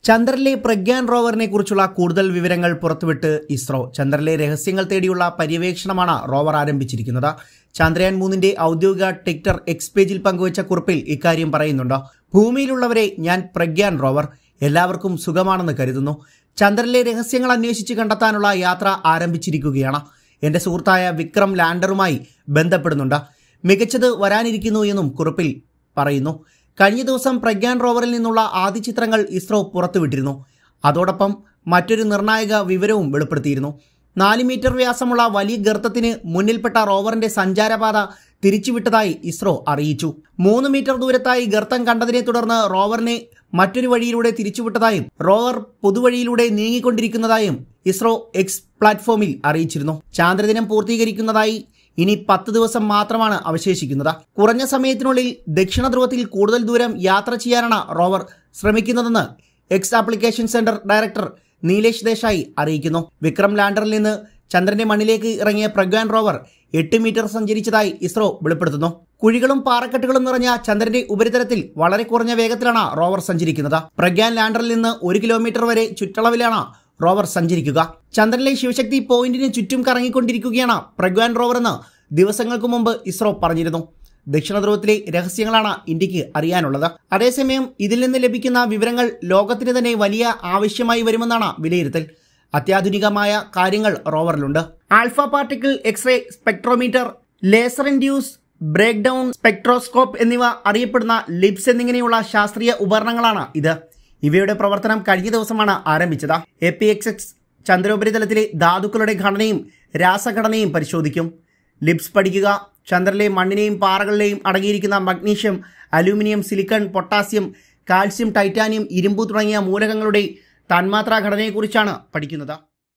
ചന്ദ്രനിലെ പ്രഗ്യാൻ റോവറിനെ കുറിച്ചുള്ള കൂടുതൽ വിവരങ്ങൾ പുറത്തുവിട്ട് ഇസ്രോ ചന്ദ്രനിലെ രഹസ്യങ്ങൾ തേടിയുള്ള പര്യവേക്ഷണമാണ് റോവർ ആരംഭിച്ചിരിക്കുന്നത് ചന്ദ്രയാൻ മൂന്നിന്റെ ഔദ്യോഗിക ടിക്ടർ എക്സ് പേജിൽ പങ്കുവച്ച കുറിപ്പിൽ ഇക്കാര്യം പറയുന്നുണ്ട് ഭൂമിയിലുള്ളവരെ ഞാൻ പ്രഗ്യാൻ റോവർ എല്ലാവർക്കും സുഖമാണെന്ന് കരുതുന്നു ചന്ദ്രനിലെ രഹസ്യങ്ങൾ അന്വേഷിച്ച് കണ്ടെത്താനുള്ള യാത്ര ആരംഭിച്ചിരിക്കുകയാണ് എന്റെ സുഹൃത്തായ വിക്രം ലാൻഡറുമായി ബന്ധപ്പെടുന്നുണ്ട് മികച്ചത് വരാനിരിക്കുന്നു എന്നും കുറിപ്പിൽ പറയുന്നു കഴിഞ്ഞ ദിവസം പ്രഗ്യാൻ റോവറിൽ നിന്നുള്ള ആദ്യ ചിത്രങ്ങൾ ഇസ്രോ പുറത്തുവിട്ടിരുന്നു അതോടൊപ്പം മറ്റൊരു നിർണായക വിവരവും വെളിപ്പെടുത്തിയിരുന്നു നാല് മീറ്റർ വ്യാസമുള്ള വലിയ ഗർത്തത്തിന് മുന്നിൽപ്പെട്ട റോവറിന്റെ സഞ്ചാരപാത തിരിച്ചുവിട്ടതായി ഇസ്രോ അറിയിച്ചു മൂന്ന് മീറ്റർ ദൂരത്തായി ഗർത്തം കണ്ടതിനെ തുടർന്ന് റോവറിനെ മറ്റൊരു വഴിയിലൂടെ തിരിച്ചുവിട്ടതായും റോവർ പൊതുവഴിയിലൂടെ നീങ്ങിക്കൊണ്ടിരിക്കുന്നതായും ഇസ്രോ എക്സ് പ്ലാറ്റ്ഫോമിൽ അറിയിച്ചിരുന്നു ചാന്ദ്രദിനം പൂർത്തീകരിക്കുന്നതായി ഇനി പത്ത് ദിവസം മാത്രമാണ് അവശേഷിക്കുന്നത് കുറഞ്ഞ സമയത്തിനുള്ളിൽ ദക്ഷിണ ധ്രുവത്തിൽ കൂടുതൽ ദൂരം യാത്ര ചെയ്യാനാണ് റോവർ ശ്രമിക്കുന്നതെന്ന് എക്സ് application centre director Nilesh Desai അറിയിക്കുന്നു വിക്രം ലാൻഡറിൽ നിന്ന് ചന്ദ്രന്റെ മണ്ണിലേക്ക് ഇറങ്ങിയ പ്രഗ്യാൻ റോവർ എട്ട് മീറ്റർ സഞ്ചരിച്ചതായി ഇസ്രോ വെളിപ്പെടുത്തുന്നു കുഴികളും പാറക്കെട്ടുകളും നിറഞ്ഞ ചന്ദ്രന്റെ ഉപരിതലത്തിൽ വളരെ കുറഞ്ഞ വേഗത്തിലാണ് റോവർ സഞ്ചരിക്കുന്നത് പ്രഗ്യാൻ ലാൻഡറിൽ നിന്ന് ഒരു കിലോമീറ്റർ വരെ ചുറ്റളവിലാണ് റോവർ സഞ്ചരിക്കുക ചന്ദ്രനിലെ ശിവശക്തി പോയിന്റിന് ചുറ്റും കറങ്ങിക്കൊണ്ടിരിക്കുകയാണ് പ്രഗ്യാൻ റോവർ എന്ന് ദിവസങ്ങൾക്ക് മുമ്പ് ഇസ്രോ പറഞ്ഞിരുന്നു ദക്ഷിണ ധ്രുവത്തിലെ രഹസ്യങ്ങളാണ് ഇന്ത്യക്ക് അറിയാനുള്ളത് അതേസമയം ഇതിൽ നിന്ന് ലഭിക്കുന്ന വിവരങ്ങൾ ലോകത്തിന് തന്നെ വലിയ ആവശ്യമായി വരുമെന്നാണ് വിലയിരുത്തൽ അത്യാധുനികമായ കാര്യങ്ങൾ റോവറിലുണ്ട് alpha particle X ray spectrometer laser induce break down spectroscope എന്നിവ അറിയപ്പെടുന്ന ലിപ്സ് എന്നിങ്ങനെയുള്ള ശാസ്ത്രീയ ഉപകരണങ്ങളാണ് ഇത് ഇവയുടെ പ്രവർത്തനം കഴിഞ്ഞ ദിവസമാണ് ആരംഭിച്ചത് എ പി എക്സ് എക്സ് ചന്ദ്രോപരിതലത്തിലെ ധാതുക്കളുടെ ഘടനയും രാസഘടനയും പരിശോധിക്കും ലിപ്സ് പഠിക്കുക ചന്ദ്രനിലെ മണ്ണിനെയും പാറകളിലെയും അടങ്ങിയിരിക്കുന്ന magnesium aluminium silicon potassium calcium titanium ഇരുമ്പ് തുടങ്ങിയ മൂലകങ്ങളുടെ തന്മാത്രാ ഘടനയെക്കുറിച്ചാണ് പഠിക്കുന്നത്